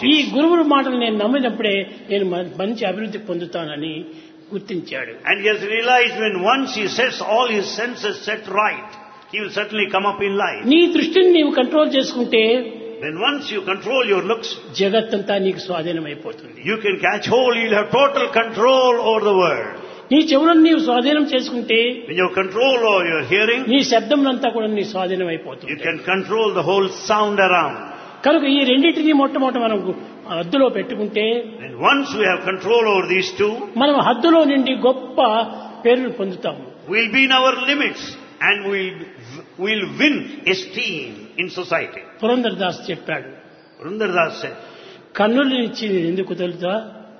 ఈ గురువుల మాటలు నేను నమ్మినప్పుడే నేను మ- మంచి అభివృద్ధి పొందుతానని గుర్తించాడు And he has realized when once he sets all his senses set right, he will certainly come up in life. నీ దృష్టిని నీవు కంట్రోల్ చేసుకుంటే When once you control your looks, జగత్తంతా నీకు స్వాధీనమైపోతుంది you can catch hold, you'll have total control over the world. నీ చెవులను నీవు స్వాధీనం చేసుకుంటే When you control over your hearing, నీ శబ్దములంతా కూడా నీ స్వాధీనం you అయిపోతుంది can control the whole sound around. కనుక ఈ రెండింటినీ మొట్టమొదట మనం హద్దులో పెట్టుకుంటే And once we have control over these two, మనం హద్దులో నుండి గొప్ప పేరును పొందుతాము we'll be in our limits and we'll, we'll win esteem in society. Purandara Das చెప్పాడు Rundardas said, కన్నులు ఇచ్చి ఎందుకు కుదురుతా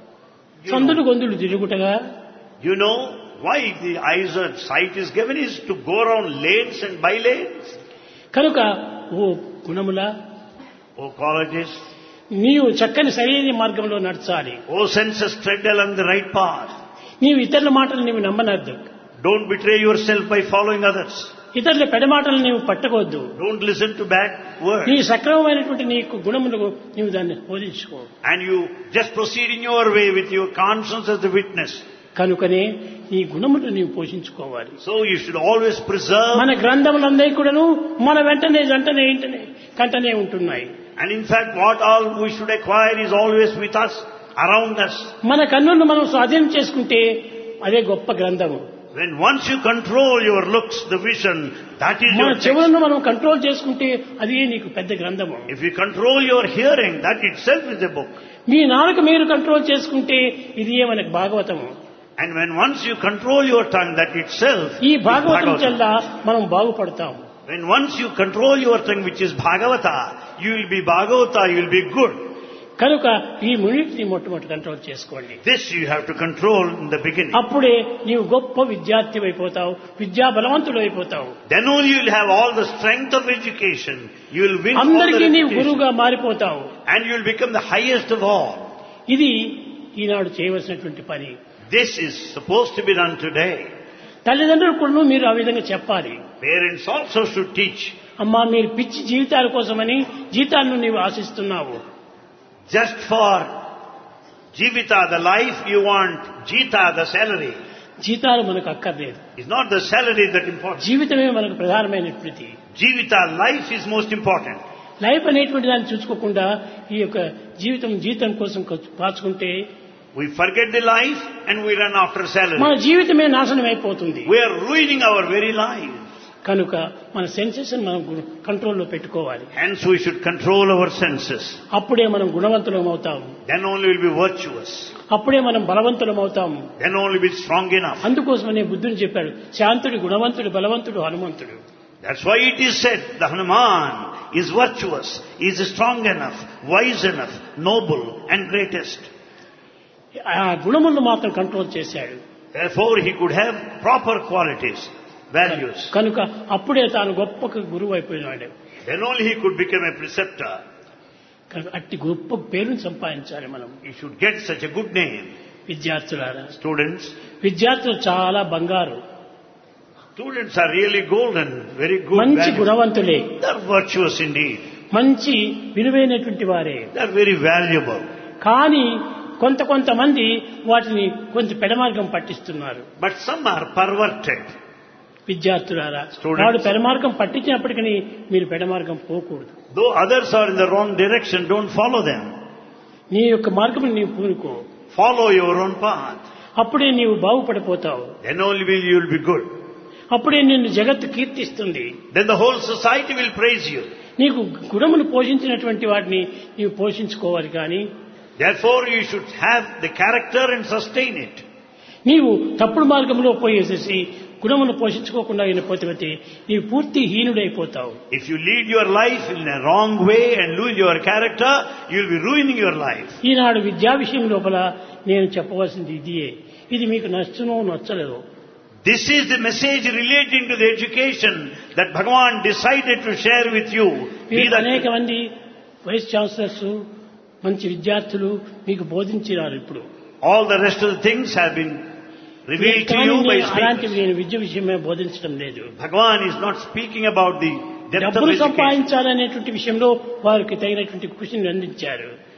సందులు గొంతులు తిరుగుటగా you know why the eyes and sight is given is to go around lanes and by lanes? కనుక ఓ గుణములా O qualities, నీవు చక్కని సరైన మార్గంలో నడచాలి O senses tread along the right path. నీవు ఇతరుల మాటలు నీవు నమ్మనద్దు Don't betray yourself by following others. ఇతరుల పెడమాటలు నీవు పట్టకొద్దు Don't listen to bad words. నీ సక్రమమైనటువంటి నీకు గుణములకు నీవు దాన్ని బోధించుకో And you just proceed in your way with your conscience as the witness. కనుకనే నీ గుణములు నీవు పోషించుకోవాలి So you should always preserve. మన గ్రంథములందరి కూడాను మన వెంటనే జంటనే ఇంటనే కంటనే ఉంటున్నాయి And in fact, what all we should acquire is always with us, around us. మన కన్నులను మనం స్వాధీనం చేసుకుంటే అదే గొప్ప గ్రంథము When once you control your looks, the vision, that is మన your text. చెవులను మనం కంట్రోల్ చేసుకుంటే అది నీకు పెద్ద గ్రంథము If you control your hearing, that itself is a book. మీ నాలుక మీరు కంట్రోల్ చేసుకుంటే ఇది మనకు భాగవతము And when once you control your tongue, that itself ఈ is భాగవతం Bhagavata. చెల్లా మనం బాగుపడతాం When once you control your tongue, which is Bhagavata, you will be Bhagavata, you will be good. కనుక ఈ మూడింటిని మొట్టమొదటి కంట్రోల్ చేసుకోండి This you have to control in the beginning. అప్పుడే నీవు గొప్ప విద్యార్థి అయిపోతావు విద్యా బలవంతుడు అయిపోతావు Then only you will have all the strength of education. You will win all the అందరికీ నీవు reputation. గురువుగా మారిపోతావు And you will become the highest of all. ఇది ఈనాడు చేయవలసినటువంటి పని This is supposed to be done today. తల్లిదండ్రులు కూడా మీరు ఆ విధంగా చెప్పాలి Parents also should teach. అమ్మా మీరు పిచ్చి జీవితాల కోసమని జీతాలను నీవు ఆశిస్తున్నావు Just for Jivita, the life you want, Jita, the salary. జీతాలు మనకు అక్కర్లేదు It's not the salary that important. జీవితమే మనకు ప్రధానమైనటువంటి Jivita, life is most important. Life అనేటువంటి దాన్ని చూసుకోకుండా ఈ యొక్క జీవితం జీతం కోసం ఖర్చు పాచుకుంటే We forget the life and we run after salary. మన జీవితమే నాశనం అయిపోతుంది We are ruining our very life. కనుక మన సెన్సెస్ మనం గు- కంట్రోల్లో పెట్టుకోవాలి Hence we should control our senses. అప్పుడే మనం గుణవంతులం అవుతాము Then only we'll be virtuous. అప్పుడే మనం బలవంతులం అవుతాము Then only we'll be strong enough. అందుకోసమనే బుద్ధుని చెప్పాడు శాంతుడు గుణవంతుడు బలవంతుడు హనుమంతుడు That's why it is said the Hanuman is virtuous, is strong enough, wise enough, noble and greatest. ఆ గుణములను మాత్రం కంట్రోల్ చేశాడు Therefore he could have proper qualities, values. కనుక అప్పుడే తాను గొప్ప గురువు అయిపోయినాడు Then only he could become a preceptor. కనుక అట్టి గొప్ప పేరుని సంపాదించాలి మనం He should get such a good name. విద్యార్థులారా Students, విద్యార్థులు చాలా బంగారు students are really golden, very good. మంచి values. గుణవంతులే They're virtuous indeed. మంచి విలువైనటువంటి వారే They're very valuable. కానీ కొంత కొంతమంది వాటిని కొంచెం పెడమార్గం పట్టిస్తున్నారు But some are perverted. విద్యార్థులారా Students. వాడు పెడమార్గం పట్టించినప్పటికీ మీరు పెడమార్గం పోకూడదు Though others are in the wrong direction, don't follow them. నీ యొక్క మార్గం నీవు పూనుకో Follow your own path. అప్పుడే నీవు బాగుపడిపోతావు Then only will you will be good. అప్పుడే నిన్ను జగత్తు కీర్తిస్తుంది Then the whole society will praise you. నీకు గుణములు పోషించినటువంటి వాటిని నీవు పోషించుకోవాలి కానీ Therefore you should have the character and sustain it. నీవు తప్పుడు మార్గంలో పోయేసేసి గుణములు పోషించుకోకుండా వెళ్ళిపోతే నీవు పూర్తి హీనుడైపోతావు If you lead your life in a wrong way and lose your character, you will be ruining your life. ఈనాడు విద్యా విషయం లోపల నేను చెప్పవలసింది ఇదియే ఇది మీకు నచ్చునో నచ్చలేదో This is the message relating to the education that Bhagavan decided to share with you. Be మీరు that అనేక మంది వైస్ ఛాన్సలర్స్ మంచి విద్యార్థులు మీకు బోధించినారు ఇప్పుడు all the rest of the things have been revealed to కానీ you by నేను అలాంటివి speakers. నేను విద్య విషయమే బోధించడం లేదు Bhagavan is not speaking about the depth of డబ్బులు education. సంపాదించాలనేటువంటి విషయంలో వారికి తగినటువంటి కృషిని అందించారు